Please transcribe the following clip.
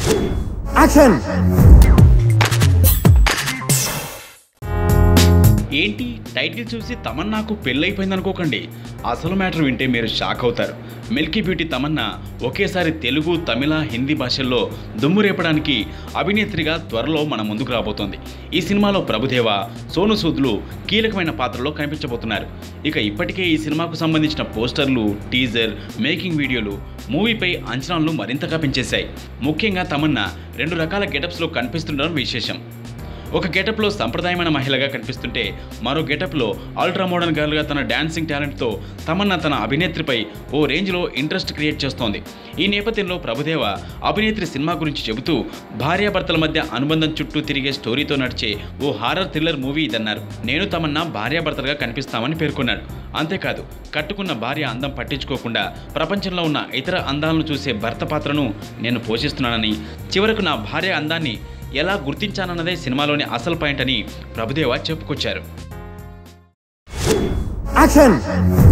action ఏంటి title చూసి తమన్నాకు పెళ్ళైపోయింది అనుకోకండి అసలు మ్యాటర్ వింటే మీరు షాక్ అవుతారు మిల్కీ బ్యూటీ తమన్నా ఒకేసారి తెలుగు తమిళ హిందీ భాషల్లో దుమ్ము రేపడానికి అభినేత్రిగా త్వరలో మన ముందుకు రాబోతోంది ఈ సినిమాలో ప్రభుదేవ సోను సూద్లు కీలకమైన పాత్రలో కనిపించబోతున్నారు ఇక ఇప్పటికే ఈ సినిమాకు సంబంధించిన పోస్టర్లు టీజర్ మేకింగ్ వీడియోలు మూవీపై అంచనాలను మరింతగా పెంచేశాయి ముఖ్యంగా తమన్నా రెండు రకాల గెటప్స్లో కనిపిస్తుండడం విశేషం ఒక గెటప్లో సంప్రదాయమైన మహిళగా కనిపిస్తుంటే మరో గెటప్లో అల్ట్రా మోడర్న్ గర్ల్గా తన డాన్సింగ్ టాలెంట్తో తమన్నా తన అభినేత్రిపై ఓ రేంజ్లో ఇంట్రెస్ట్ క్రియేట్ చేస్తోంది ఈ నేపథ్యంలో ప్రభుదేవ అభినేత్రి సినిమా గురించి చెబుతూ భార్యాభర్తల మధ్య అనుబంధం చుట్టూ తిరిగే స్టోరీతో నడిచే ఓ హారర్ థ్రిల్లర్ మూవీ ఇదన్నారు నేను తమన్నా భార్యాభర్తలుగా కనిపిస్తామని పేర్కొన్నాడు అంతేకాదు కట్టుకున్న భార్య అందం పట్టించుకోకుండా ప్రపంచంలో ఉన్న ఇతర అందాలను చూసే భర్త పాత్రను నేను పోషిస్తున్నానని చివరకు నా భార్య అందాన్ని ఎలా గుర్తించానన్నదే సినిమాలోని అసలు పాయింట్ అని ప్రభుదేవ చెప్పుకొచ్చారు యాక్షన్